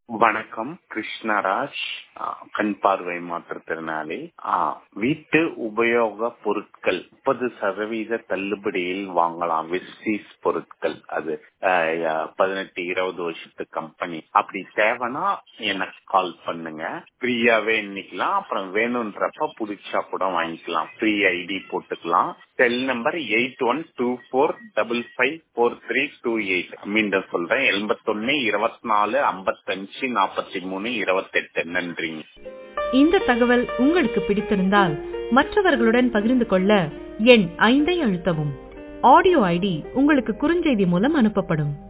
வணக்கம் கிருஷ்ணராஜ் ஆ, கண் பார்வை மாற்றுத்திறனாளி ஆ, வீட்டு உபயோக பொருட்கள் முப்பது சதவீத தள்ளுபடியில் வாங்கலாம் விஸ்டீஸ் பொருட்கள் அது ஆ, ஆ, பதினெட்டு இருபது வருஷத்து கம்பெனி அப்படி தேவைன்னா எனக்கு கால் பண்ணுங்க ஃப்ரீயாவே எண்ணிக்கலாம் அப்புறம் வேணும்ன்றப்ப புடிச்சா கூட வாங்கிக்கலாம் ஃப்ரீ ஐடி போட்டுக்கலாம் cell number eight one two four double five four three two eight மீண்டும் சொல்றேன் எண்பத்தொன்னு இருபத்தி நாலு ஐம்பத்தஞ்சு நாற்பத்தி மூணு இருபத்தெட்டு நன்றிங்க இந்த தகவல் உங்களுக்கு பிடித்திருந்தால் மற்றவர்களுடன் பகிர்ந்து கொள்ள எண் ஐந்தை அழுத்தவும் ஆடியோ ஐடி உங்களுக்கு குறுஞ்செய்தி மூலம் அனுப்பப்படும்